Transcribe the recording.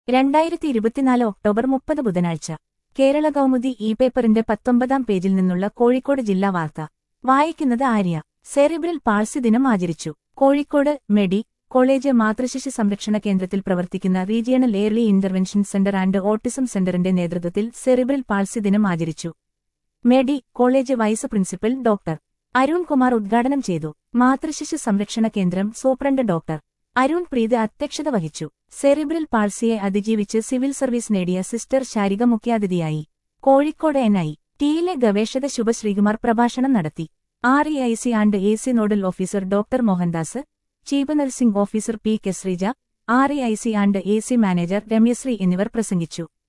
രണ്ടായിരത്തി ഇരുപത്തിനാല് ഒക്ടോബർ മുപ്പത് ബുധനാഴ്ച കേരള കൗമുദി ഇ പേപ്പറിന്റെ പത്തൊമ്പതാം പേജിൽ നിന്നുള്ള കോഴിക്കോട് ജില്ലാ വാർത്ത വായിക്കുന്നത് ആര്യ സെറിബ്രൽ പാൾസി ദിനം ആചരിച്ചു കോഴിക്കോട് മെഡി കോളേജ് മാതൃശിശു സംരക്ഷണ കേന്ദ്രത്തിൽ പ്രവർത്തിക്കുന്ന regional early intervention centre and autism സെന്ററിന്റെ നേതൃത്വത്തിൽ സെറിബ്രൽ പാൾസി ദിനം ആചരിച്ചു medi college vice principal doctor Arun Kumar ഉദ്ഘാടനം ചെയ്തു മാതൃശിശു സംരക്ഷണ കേന്ദ്രം സൂപ്രണ്ട് ഡോക്ടർ അരുൺ പ്രീത് അധ്യക്ഷത വഹിച്ചു സെറിബ്രൽ പാൾസിയെ അതിജീവിച്ച് സിവിൽ സർവീസ് നേടിയ സിസ്റ്റർ ശാരിക മുഖ്യാതിഥിയായി കോഴിക്കോട് എൻ ഐ ടിയിലെ ഗവേഷക ശുഭശ്രീകുമാർ പ്രഭാഷണം നടത്തി R E I C and A C nodal officer doctor Mohandas chief nursing officer P K Sreeja R E I C and A C manager Ramyasree എന്നിവർ പ്രസംഗിച്ചു